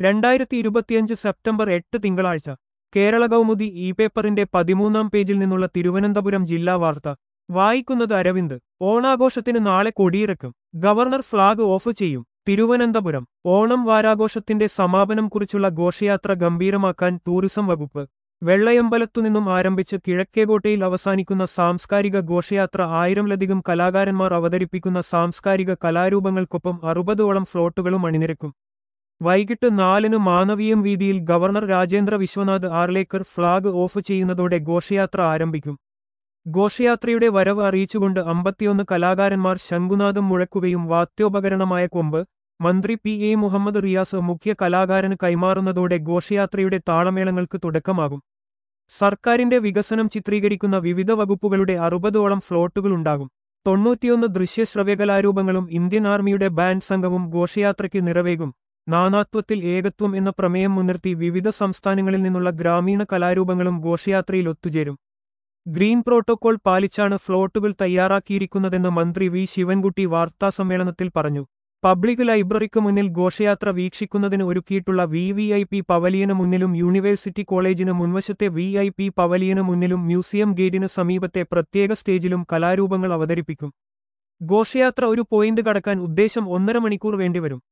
രണ്ടായിരത്തി ഇരുപത്തിയഞ്ച് സെപ്റ്റംബർ എട്ട് തിങ്കളാഴ്ച കേരള കൗമുദി ഇ പേപ്പറിന്റെ പതിമൂന്നാം പേജിൽ നിന്നുള്ള തിരുവനന്തപുരം ജില്ലാ വാർത്ത വായിക്കുന്നത് അരവിന്ദ് ഓണാഘോഷത്തിന് നാളെ കൊടിയിറക്കും ഗവർണർ ഫ്ളാഗ് ഓഫ് ചെയ്യും തിരുവനന്തപുരം ഓണം വാരാഘോഷത്തിന്റെ സമാപനം കുറിച്ചുള്ള ഘോഷയാത്ര ഗംഭീരമാക്കാൻ ടൂറിസം വകുപ്പ് വെള്ളയമ്പലത്തുനിന്നും ആരംഭിച്ച് കിഴക്കേകോട്ടയിൽ അവസാനിക്കുന്ന സാംസ്കാരിക ഘോഷയാത്ര ആയിരംലധികം കലാകാരന്മാർ അവതരിപ്പിക്കുന്ന സാംസ്കാരിക കലാരൂപങ്ങൾക്കൊപ്പം അറുപതോളം ഫ്ലോട്ടുകളും അണിനിരക്കും വൈകിട്ട് നാലിന് മാനവീയം വീതിയിൽ governor Rajendra Vishwanath Arlekar flag off ചെയ്യുന്നതോടെ ഘോഷയാത്ര ആരംഭിക്കും ഘോഷയാത്രയുടെ വരവ് അറിയിച്ചുകൊണ്ട് അമ്പത്തിയൊന്ന് കലാകാരന്മാർ ശംഖുനാഥം മുഴക്കുകയും വാദ്യോപകരണമായ കൊമ്പ് മന്ത്രി പി എ മുഹമ്മദ് റിയാസ് മുഖ്യ കലാകാരന് കൈമാറുന്നതോടെ ഘോഷയാത്രയുടെ താളമേളങ്ങൾക്ക് തുടക്കമാകും സർക്കാരിന്റെ വികസനം ചിത്രീകരിക്കുന്ന വിവിധ വകുപ്പുകളുടെ അറുപതോളം ഫ്ലോട്ടുകളുണ്ടാകും തൊണ്ണൂറ്റിയൊന്ന് ദൃശ്യശ്രവ്യകലാരൂപങ്ങളും ഇന്ത്യൻ ആർമിയുടെ ബാൻഡ് സംഘവും ഘോഷയാത്രയ്ക്ക് നിറവേകും നാനാത്വത്തിൽ ഏകത്വം എന്ന പ്രമേയം മുൻനിർത്തി വിവിധ സംസ്ഥാനങ്ങളിൽ നിന്നുള്ള ഗ്രാമീണ കലാരൂപങ്ങളും ഘോഷയാത്രയിൽ ഒത്തുചേരും ഗ്രീൻ പ്രോട്ടോകോൾ പാലിച്ചാണ് ഫ്ലോട്ടുകൾ തയ്യാറാക്കിയിരിക്കുന്നതെന്ന് മന്ത്രി വി ശിവൻകുട്ടി വാർത്താസമ്മേളനത്തിൽ പറഞ്ഞു പബ്ലിക് ലൈബ്രറിക്ക് മുന്നിൽ ഘോഷയാത്ര വീക്ഷിക്കുന്നതിന് ഒരുക്കിയിട്ടുള്ള വി വി ഐ പി പവലിയന് മുന്നിലും യൂണിവേഴ്സിറ്റി കോളേജിന് മുൻവശത്തെ വി ഐ പി പവലിയന് മുന്നിലും മ്യൂസിയം ഗേറ്റിന് സമീപത്തെ പ്രത്യേക സ്റ്റേജിലും കലാരൂപങ്ങൾ അവതരിപ്പിക്കും ഘോഷയാത്ര ഒരു പോയിന്റ് കടക്കാൻ ഉദ്ദേശം ഒന്നര മണിക്കൂർ വേണ്ടിവരും